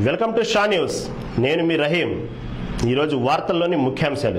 Welcome to Shah news నేను మీ రహీం ఈరోజు వార్తల్లోని ముఖ్యాంశాలు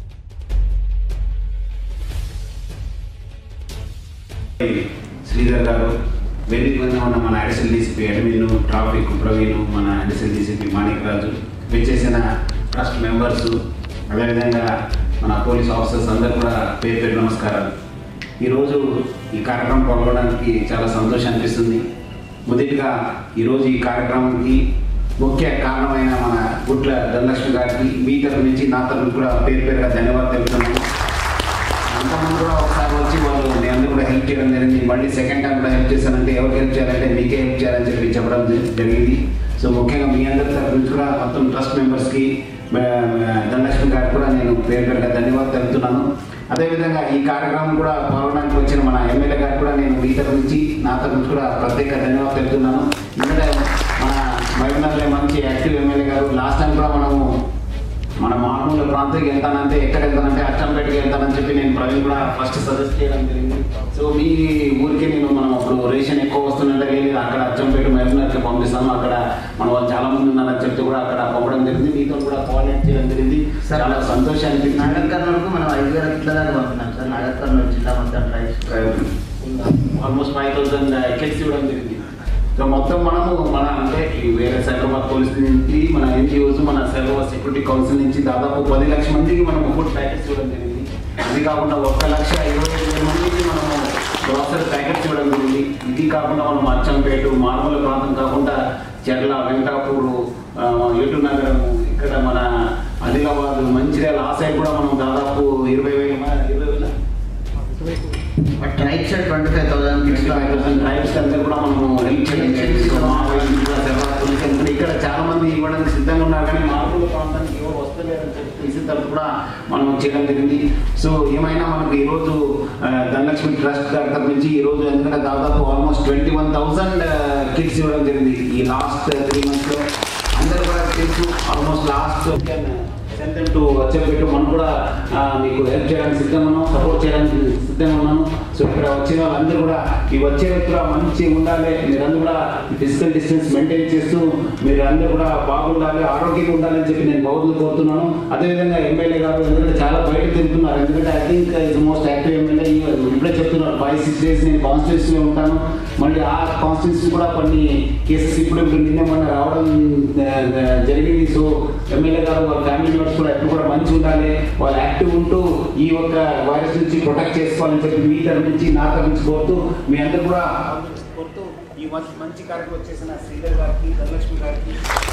శ్రీధర్ గారు వేదిక మీద ఉన్న మన additional DCP admin traffic Praveen మన అడిషనల్ డీసీపీ మాణిక్ రాజు విచ్చేసిన ట్రస్ట్ మెంబర్స్ అదేవిధంగా మన పోలీస్ ఆఫీసర్స్ అందరూ కూడా పేరు పేరు నమస్కారాలు ఈరోజు ఈ కార్యక్రమం పాల్గొనడానికి చాలా సంతోషం అనిపిస్తుంది మొదటిగా ఈరోజు ఈ కార్యక్రమానికి ముఖ్య కారణమైన మన గుట్ల ధనలక్ష్మి గారికి మీ తరఫు నుంచి నా తరఫు కూడా పేరు పేరుగా ధన్యవాదాలు తెలుపుతున్నాను అంతమంది కూడా ఒకసారి వచ్చి వాళ్ళు నేను అందరూ కూడా హెల్ప్ చేయడం జరిగింది మళ్ళీ సెకండ్ టైం కూడా హెల్ప్ చేశానంటే ఎవరు హెల్ప్ చేయాలంటే మీకే హెల్ప్ చేయాలని చెప్పి చెప్పడం జ- జరిగింది సో ముఖ్యంగా మీ అందరి తరఫు నుంచి కూడా మొత్తం ట్రస్ట్ మెంబర్స్కి ధనలక్ష్మి గారికి కూడా నేను పేరు పేరుగా ధన్యవాదాలు తెలుపుతున్నాను అదేవిధంగా ఈ కార్యక్రమం కూడా పాల్గొనడానికి వచ్చిన మన ఎమ్మెల్యే గారికి కూడా నేను మీ తరఫు నుంచి నా తరఫు నుంచి కూడా ప్రత్యేక ధన్యవాదాలు తెలుపుతున్నాను ఎందుకంటే మన మహబూబ్నగర్లో మంచి యాక్టివ్ ఎమ్మెల్యే గారు లాస్ట్ టైం కూడా మనము మన మామూలు ప్రాంతానికి వెళ్తానంటే ఎక్కడ వెళ్తానంటే అచ్చంపేటకి వెళ్తానని చెప్పి నేను ప్రవీణ్ కూడా ఫస్ట్ సజెస్ట్ చేయడం జరిగింది సో మీ ఊరికి నేను మనం అప్పుడు రేషన్ ఎక్కువ వస్తున్నట్టే లేదు అక్కడ అచ్చంపేట మహబూబ్నగర్కి పంపిస్తాను అక్కడ మన వాళ్ళు చాలా మంది ఉన్నారని చెప్తే కూడా అక్కడ పంపడం జరిగింది మీతో కూడా కోఆర్డినేట్ చేయడం జరిగింది సార్, చాలా సంతోషం నాగర్ అనిపించింది కర్నూలుకు మనం ఐదు వేల కిట్ల దాకా పంపినాం సార్ నాగర్ కర్నూలు జిల్లా మొత్తం rice almost five thousand kits ఇవ్వడం జరిగింది సో మొత్తం మనము మన అంటే ఈ వేరే సైబరాబాద్ పోలీస్ నుంచి మన ఎన్జిఓస్ మన సైబరాబాద్ సెక్యూరిటీ కౌన్సిల్ నుంచి దాదాపు పది లక్షల మందికి మనము ఫుడ్ ప్యాకెట్స్ ఇవ్వడం జరిగింది అది కాకుండా ఒక్క లక్ష ఇరవై ఐదు వేల మందికి మనము గ్రాసరీ ప్యాకెట్స్ ఇవ్వడం జరిగింది ఇది కాకుండా మనం అచ్చంపేట మారుమూల ప్రాంతం కాకుండా చెర్ల వెంకటాపూరు ఆ, ఏటు నగరం ఇక్కడ మన ఆదిలాబాద్ మంచిర్యాల ఆ సైడ్ కూడా మనం దాదాపు ఇరవై వేల మ- ఇరవై వేల but right side twenty five thousand kits tribes అందరూ కూడా మనము హెల్ప్ చేయడం జరిగింది. సో మా వైపు కూడా సెవెరల్ పోలీస్ ఎందుకంటే ఇక్కడ చాలా మంది ఇవ్వడానికి సిద్ధంగా ఉన్నారు కానీ మారుమూల ప్రాంతానికి ఎవరు వస్తలేరని చెప్పి తీసిన తర్వాత కూడా మనం చేయడం జరిగింది సో ఏమైనా మనకు ఈరోజు ఆ, ధనలక్ష్మి ట్రస్ట్ గారి తరఫు నుంచి ఈ రోజు ఎందుకంటే దాదాపు almost twenty one thousand kits ఇవ్వడం జరిగింది ఈ లాస్ట్ త్రీ మంత్స్లో అందరూ కూడా తెలుసు ఆల్మోస్ట్ లాస్ట్ సెంటర్ టు వచ్చేపెట్టు మనం కూడా ఆ, మీకు హెల్ప్ చేయడానికి సిద్ధంగా ఉన్నాం సపోర్ట్ చేయడానికి సిద్ధంగా ఉన్నాను సో ఇక్కడ వచ్చిన వాళ్ళందరూ కూడా ఈ వచ్చే వ్యక్తులు మంచిగా ఉండాలి మీరందరూ కూడా ఫిజికల్ డిస్టెన్స్ మెయింటైన్ చేస్తూ మీరు అందరూ కూడా బాగుండాలి ఆరోగ్యంగా ఉండాలని చెప్పి నేను బౌద్ధులు కోరుతున్నాను అదేవిధంగా ఎమ్మెల్యే గారు ఎందుకంటే చాలా బయట తిరుగుతున్నారు ఎందుకంటే I think is most active MLA ఇప్పుడే చెప్తున్నారు ఫైవ్ సిక్స్ డేస్ నేను కాన్స్టిట్యూన్సీలో ఉంటాను మళ్ళీ ఆ కాన్స్టిట్యూన్సీ కూడా కొన్ని కేసెస్ ఇప్పుడు ఇప్పుడు నిన్న మొన్న రావడం ఆ, ఆ, జరిగింది సో ఎమ్మెల్యే గారు వాళ్ళ ఫ్యామిలీ మెంబర్స్ కూడా ఎప్పుడు కూడా మంచి ఉండాలి వాళ్ళు యాక్టివ్ ఉంటూ ఈ యొక్క వైరస్ నుంచి ప్రొటెక్ట్ చేసుకోవాలని చెప్పి మీ తరఫు నుంచి నా తరఫు నుంచి కోరుతూ మీ అందరూ కూడా కోరుతూ ఈ మంచి మంచి కార్యక్రమం వచ్చేసిన శ్రీధర్ గారికి ధనలక్ష్మి గారికి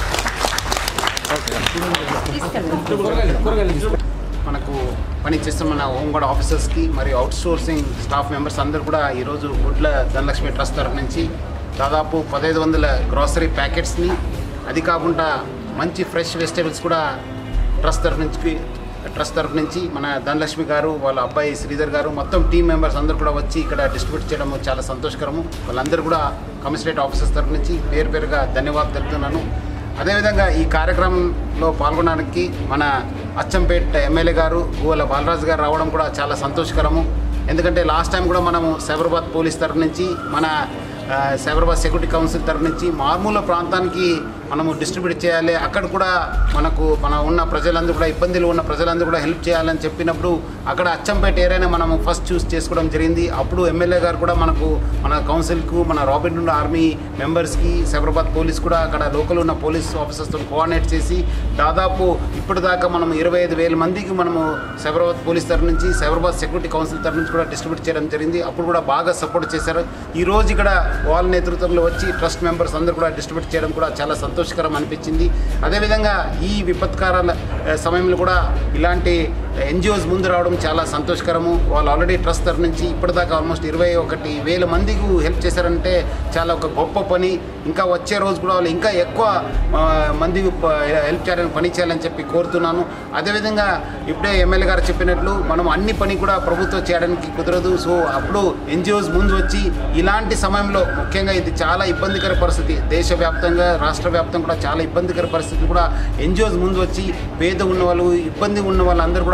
మనకు పని చేస్తున్న మన హోంగార్డ్ ఆఫీసర్స్కి మరియు అవుట్ సోర్సింగ్ స్టాఫ్ మెంబర్స్ అందరూ కూడా ఈరోజు గుడ్ల ధనలక్ష్మి ట్రస్ట్ తరఫు నుంచి దాదాపు పదహైదు వందల గ్రాసరీ ప్యాకెట్స్ని అది కాకుండా మంచి ఫ్రెష్ వెజిటేబుల్స్ కూడా ట్రస్ట్ తరఫు నుంచి ట్రస్ట్ తరఫు నుంచి మన ధనలక్ష్మి గారు వాళ్ళ అబ్బాయి శ్రీధర్ గారు మొత్తం టీం మెంబర్స్ అందరూ కూడా వచ్చి ఇక్కడ డిస్ట్రిబ్యూట్ చేయడం చాలా సంతోషకరము వాళ్ళందరూ కూడా కమిషనరేట్ ఆఫీసర్స్ తరఫు నుంచి పేరు పేరుగా ధన్యవాదాలు తెలుపుతున్నాను అదేవిధంగా ఈ కార్యక్రమంలో పాల్గొనడానికి మన అచ్చంపేట్ ఎమ్మెల్యే గారు గోల బాలరాజు గారు రావడం కూడా చాలా సంతోషకరము ఎందుకంటే లాస్ట్ టైం కూడా మనము సైబరాబాద్ పోలీస్ తరఫు నుంచి మన ఆ, సైబరాబాద్ సెక్యూరిటీ కౌన్సిల్ తరఫు నుంచి మారుమూల ప్రాంతానికి మనము డిస్ట్రిబ్యూట్ చేయాలి అక్కడ కూడా మనకు మన ఉన్న ప్రజలందరూ కూడా ఇబ్బందులు ఉన్న ప్రజలందరూ కూడా హెల్ప్ చేయాలని చెప్పినప్పుడు అక్కడ అచ్చంపేట ఏరియానే మనము ఫస్ట్ చూస్ చేసుకోవడం జరిగింది అప్పుడు ఎమ్మెల్యే గారు కూడా మనకు మన కౌన్సిల్కు మన రాబిన్హుడ్ ఆర్మీ మెంబర్స్కి సైబరాబాద్ పోలీస్ కూడా అక్కడ లోకల్ ఉన్న పోలీస్ ఆఫీసర్స్తో కోఆర్డినేట్ చేసి దాదాపు ఇప్పటిదాకా మనం ఇరవై ఐదు వేల మందికి మనము సైబరాబాద్ పోలీస్ తరఫు నుంచి సైబరాబాద్ సెక్యూరిటీ కౌన్సిల్ తరఫు నుంచి కూడా డిస్ట్రిబ్యూట్ చేయడం జరిగింది అప్పుడు కూడా బాగా సపోర్ట్ చేశారు ఈ రోజు ఇక్కడ వాళ్ళ నేతృత్వంలో వచ్చి ట్రస్ట్ మెంబర్స్ అందరూ కూడా డిస్ట్రిబ్యూట్ చేయడం కూడా చాలా సంతోషకరం అనిపించింది అదేవిధంగా ఈ విపత్కారాల ఆ, సమయంలో కూడా ఇలాంటి ఎన్జిఓస్ ముందు రావడం చాలా సంతోషకరము వాళ్ళు ఆల్రెడీ ట్రస్ట్ తరఫు నుంచి ఇప్పటిదాకా ఆల్మోస్ట్ ఇరవై ఒకటి వేల మందికి హెల్ప్ చేశారంటే చాలా ఒక గొప్ప పని ఇంకా వచ్చే రోజు కూడా వాళ్ళు ఇంకా ఎక్కువ ఆ, మందికి ప- హెల్ప్ చేయడానికి పని చేయాలని చెప్పి కోరుతున్నాను అదేవిధంగా ఇప్పుడే ఎమ్మెల్యే గారు చెప్పినట్లు మనం అన్ని పని కూడా ప్రభుత్వం చేయడానికి కుదరదు సో అప్పుడు ఎన్జిఓస్ ముందు వచ్చి ఇలాంటి సమయంలో ముఖ్యంగా ఇది చాలా ఇబ్బందికర పరిస్థితి దేశవ్యాప్తంగా రాష్ట్ర వ్యాప్తంగా కూడా చాలా ఇబ్బందికర పరిస్థితి కూడా ఎన్జిఓస్ ముందు వచ్చి పేద ఉన్న వాళ్ళు ఇబ్బంది ఉన్న వాళ్ళందరూ కూడా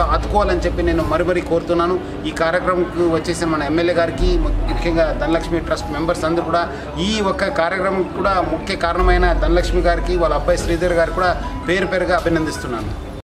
ఆదుకోవాలని చెప్పి నేను మరి మరీ కోరుతున్నాను ఈ కార్యక్రమంకు వచ్చేసిన మన ఎమ్మెల్యే గారికి ముఖ్యంగా ధనలక్ష్మి ట్రస్ట్ మెంబర్స్ అందరూ కూడా ఈ ఒక్క కార్యక్రమం కూడా ముఖ్య కారణమైన ధనలక్ష్మి గారికి వాళ్ళ అబ్బాయి శ్రీధర్ గారికి కూడా పేరు పేరుగా అభినందిస్తున్నాను